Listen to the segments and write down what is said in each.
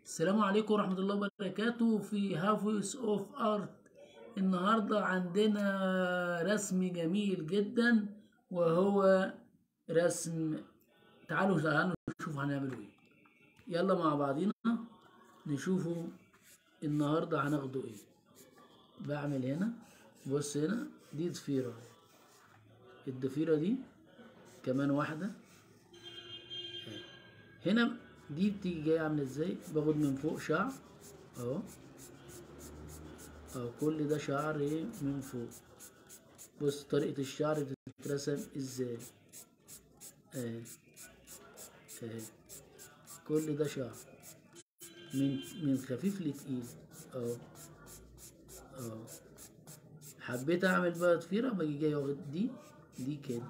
السلام عليكم ورحمة الله وبركاته في هافوس اوف ارت النهاردة عندنا رسم جميل جدا وهو رسم تعالوا تعالوا نشوف هنعمله ايه يلا مع بعضينا نشوفوا النهاردة هناخده ايه بعمل هنا بص هنا دي ضفيرة الضفيرة دي كمان واحدة هنا دي بتيجي جاية عاملة ازاي باخد من فوق شعر اهو اهو كل ده شعر ايه من فوق بص طريقة الشعر بتترسم ازاي اهي اهي كل ده شعر من من خفيف لتقيل اهو اهو حبيت اعمل بقى ضفيرة باجي جاي واخد دي دي كده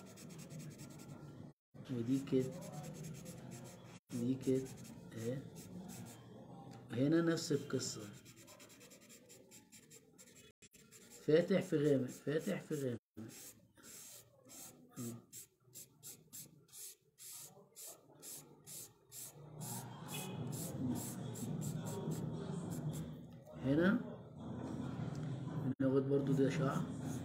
ودي كده دي كده اهي هنا نفس القصة فاتح في غامق فاتح في غامق اه. هنا بناخد برضو ده شعر